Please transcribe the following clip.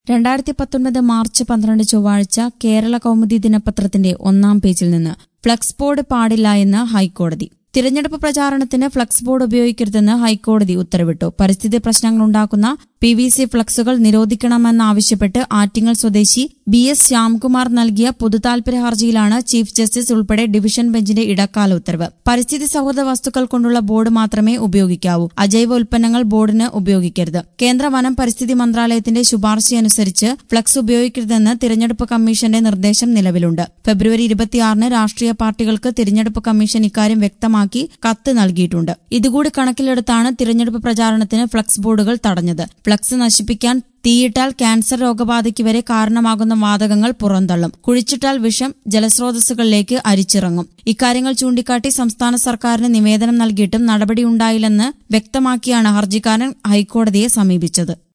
രണ്ടായിരത്തി പത്തൊൻപത് മാർച്ച് പന്ത്രണ്ട് ചൊവ്വാഴ്ച കേരള കൗമുദി ദിനപത്രത്തിന്റെ ഒന്നാം പേജിൽ നിന്ന് ഫ്ലക്സ് ബോർഡ് പാടില്ല എന്ന് ഹൈക്കോടതി തിരഞ്ഞെടുപ്പ് പ്രചാരണത്തിന് ഫ്ലക്സ് ബോർഡ് ഉപയോഗിക്കരുതെന്ന് ഹൈക്കോടതി ഉത്തരവിട്ടു പരിസ്ഥിതി പ്രശ്നങ്ങളുണ്ടാക്കുന്ന പി വി സി ഫ്ലക്സുകൾ നിരോധിക്കണമെന്നാവശ്യപ്പെട്ട് ആറ്റിങ്ങൽ സ്വദേശി ബി എസ് ശ്യാംകുമാർ നൽകിയ പൊതുതാൽപര്യ ഹർജിയിലാണ് ചീഫ് ജസ്റ്റിസ് ഉൾപ്പെടെ ഡിവിഷൻ ബെഞ്ചിന്റെ ഇടക്കാല ഉത്തരവ് പരിസ്ഥിതി സൗഹൃദ വസ്തുക്കൾ കൊണ്ടുള്ള ബോർഡ് മാത്രമേ ഉപയോഗിക്കാവൂ അജൈവ ഉൽപ്പന്നങ്ങൾ ബോർഡിന് ഉപയോഗിക്കരുത് കേന്ദ്ര വനം പരിസ്ഥിതി മന്ത്രാലയത്തിന്റെ ശുപാർശയനുസരിച്ച് ഫ്ലക്സ് ഉപയോഗിക്കരുതെന്ന് തിരഞ്ഞെടുപ്പ് കമ്മീഷന്റെ നിർദ്ദേശം നിലവിലുണ്ട് ഫെബ്രുവരി ഇരുപത്തിയാറിന് രാഷ്ട്രീയ പാർട്ടികൾക്ക് തിരഞ്ഞെടുപ്പ് കമ്മീഷൻ ഇക്കാര്യം വ്യക്തമാക്കി കത്ത് നൽകിയിട്ടുണ്ട് ഇതുകൂടി കണക്കിലെടുത്താണ് തിരഞ്ഞെടുപ്പ് പ്രചാരണത്തിന് ഫ്ലക്സ് ബോർഡുകൾ തടഞ്ഞത് ഫ്ലക്സ് നശിപ്പിക്കാൻ തീയിട്ടാൽ ക്യാൻസർ രോഗബാധയ്ക്ക് വരെ കാരണമാകുന്ന വാതകങ്ങൾ പുറന്തള്ളും കുഴിച്ചിട്ടാൽ വിഷം ജലസ്രോതസ്സുകളിലേക്ക് അരിച്ചിറങ്ങും ഇക്കാര്യങ്ങൾ ചൂണ്ടിക്കാട്ടി സംസ്ഥാന സർക്കാരിന് നിവേദനം നൽകിയിട്ടും നടപടിയുണ്ടായില്ലെന്ന് വ്യക്തമാക്കിയാണ് ഹർജിക്കാരൻ ഹൈക്കോടതിയെ സമീപിച്ചത്